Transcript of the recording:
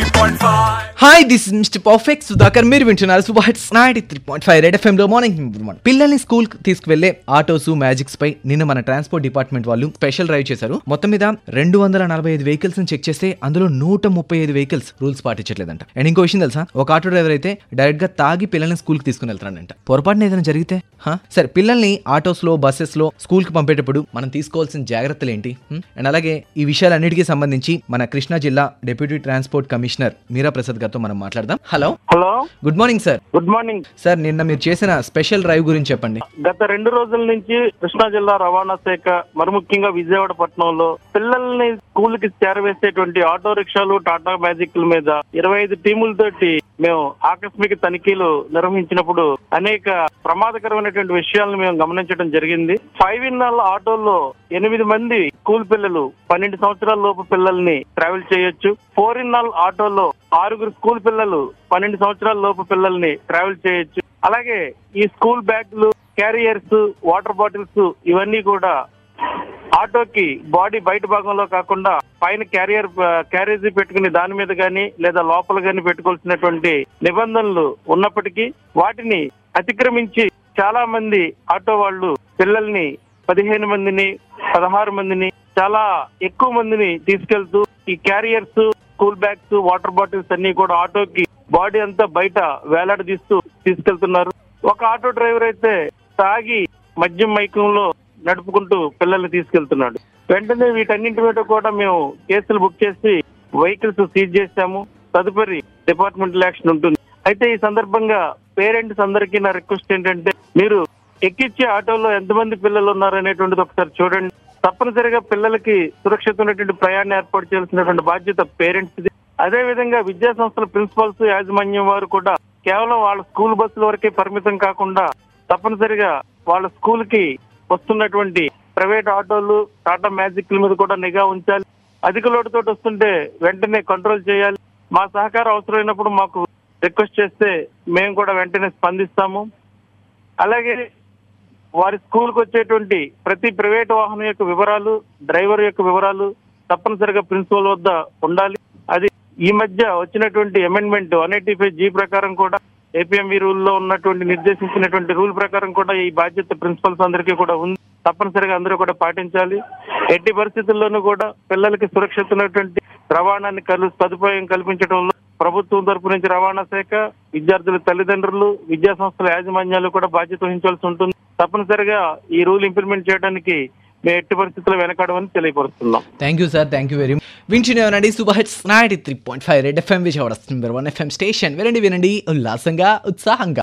93.5. Hi this is mister perfect Sudhakar మీరు వింటున్నారు super hits ninety three point five red FM లో morning పిల్లల్ని school తీసుకువెళ్లే ఆటోస్ మ్యాజిక్స్ పై నిన్న మన ట్రాన్స్పోర్ట్ డిపార్ట్మెంట్ వాళ్ళు స్పెషల్ డ్రైవ్ చేశారు మొత్తం మీద రెండు వందల నలభై ఐదు వెహికల్స్ ని చెక్ చేస్తే అందులో నూట ముప్పై ఐదు వెహికల్స్ రూల్స్ పాటించట్లేదంట అండ్ ఇంకో విషయం తెలుసా ఒక ఆటో డ్రైవర్ అయితే డైరెక్ట్ గా తాగి పిల్లల్ని స్కూల్ కి తీసుకుని వెళ్తాడంట పొరపాటున ఏదైనా జరిగితే హా? సరే పిల్లల్ని ఆటోస్ లో బస్సెస్ లో స్కూల్ కి పంపేటప్పుడు మనం తీసుకోవాల్సిన జాగ్రత్తలు ఏంటి హ్మ్? అండ్ అలాగే ఈ విషయాలన్నిటికీ సంబంధించి మన కృష్ణా జిల్లా deputy transport commissioner Meera Prasad గారితో మనం మాట్లాడదాం hello hello good morning sir good morning sir నిన్న మీరు చేసిన స్పెషల్ డ్రైవ్ గురించి చెప్పండి గత రెండు రోజుల నుంచి కృష్ణా జిల్లా రవాణా శాఖ మరి ముఖ్యంగా విజయవాడ పట్టణంలో పిల్లల్ని స్కూల్ కి చేరవేసేటువంటి ఆటో రిక్షాలు టాటా మ్యాజిక్ల మీద ఇరవై ఐదు టీములతోటి మేము ఆకస్మిక తనిఖీలు నిర్వహించినప్పుడు అనేక ప్రమాదకరమైనటువంటి విషయాలను మేము గమనించడం జరిగింది ఫైవ్ ఇన్ ఆటోల్లో ఎనిమిది మంది స్కూల్ పిల్లలు పన్నెండు సంవత్సరాల లోపు పిల్లల్ని ట్రావెల్ చేయొచ్చు ఫోర్ ఇన్ ఆటోలో ఆరుగురు స్కూల్ పిల్లలు పన్నెండు సంవత్సరాల లోపు పిల్లల్ని ట్రావెల్ చేయొచ్చు అలాగే ఈ స్కూల్ బ్యాగ్లు క్యారియర్స్ వాటర్ బాటిల్స్ ఇవన్నీ కూడా ఆటోకి బాడీ బయట భాగంలో కాకుండా పైన క్యారియర్ క్యారేజీ పెట్టుకుని దాని మీద గాని లేదా లోపల గాని పెట్టుకోవాల్సినటువంటి నిబంధనలు ఉన్నప్పటికీ వాటిని అతిక్రమించి చాలా మంది ఆటో వాళ్ళు పిల్లల్ని పదిహేను మందిని పదహారు మందిని చాలా ఎక్కువ మందిని తీసుకెళ్తూ ఈ carriers school bags water bottles అన్ని కూడా ఆటోకి బాడీ అంతా బయట వేలాడదీస్తూ తీసుకెళ్తున్నారు ఒక ఆటో డ్రైవర్ అయితే తాగి మద్యం మైకంలో నడుపుకుంటూ పిల్లల్ని తీసుకెళ్తున్నాడు వెంటనే వీటన్నింటి మీద కూడా మేము కేసులు బుక్ చేసి వెహికల్స్ సీజ్ చేశాము తదుపరి డిపార్ట్మెంటల్ యాక్షన్ ఉంటుంది అయితే ఈ సందర్భంగా పేరెంట్స్ అందరికీ నా రిక్వెస్ట్ ఏంటంటే మీరు ఎక్కిచ్చే ఆటోలో ఎంతమంది పిల్లలు ఉన్నారు అనేటువంటిది ఒకసారి చూడండి తప్పనిసరిగా పిల్లలకి సురక్షితమైనటువంటి ప్రయాణం ఏర్పాటు చేయాల్సినటువంటి బాధ్యత పేరెంట్స్ అదే విధంగా విద్యా సంస్థల ప్రిన్సిపల్స్ యాజమాన్యం వారు కూడా కేవలం వాళ్ళ స్కూల్ బస్సుల వరకే పరిమితం కాకుండా తప్పనిసరిగా వాళ్ళ స్కూల్ కి వస్తున్నటువంటి ప్రైవేట్ ఆటోలు టాటా మ్యాజిక్ల మీద కూడా నిఘా ఉంచాలి అధిక లోటుతో వస్తుంటే వెంటనే కంట్రోల్ చేయాలి మా సహకారం అవసరమైనప్పుడు మాకు రిక్వెస్ట్ చేస్తే మేము కూడా వెంటనే స్పందిస్తాము అలాగే వారి స్కూల్కి వచ్చేటువంటి ప్రతి ప్రైవేట్ వాహనం యొక్క వివరాలు డ్రైవర్ యొక్క వివరాలు తప్పనిసరిగా ప్రిన్సిపల్ వద్ద ఉండాలి అది ఈ మధ్య వచ్చినటువంటి amendment one eighty five G ప్రకారం కూడా ఏపీఎంవి రూల్ లో ఉన్నటువంటి నిర్దేశించినటువంటి రూల్ ప్రకారం కూడా ఈ బాధ్యత ప్రిన్సిపల్స్ అందరికీ కూడా ఉంది తప్పనిసరిగా అందరూ కూడా పాటించాలి ఎట్టి పరిస్థితుల్లోనూ కూడా పిల్లలకి సురక్షితమైనటువంటి రవాణాన్ని కలు సదుపాయం కల్పించడంలో ప్రభుత్వం తరపు నుంచి రవాణా శాఖ విద్యార్థుల తల్లిదండ్రులు విద్యా సంస్థల యాజమాన్యాలు కూడా బాధ్యత వహించాల్సి ఉంటుంది తప్పనిసరిగా ఈ రూల్ ఇంప్లిమెంట్ చేయడానికి మేము ఎట్టి పరిస్థితుల్లో వెనకాడమని తెలియపరుస్తున్నాం thank you sir thank you very much వింటున్నానండి super hits ninety three point five red FM Vijayawada number one FM station వినండి వినండి ఉల్లాసంగా ఉత్సాహంగా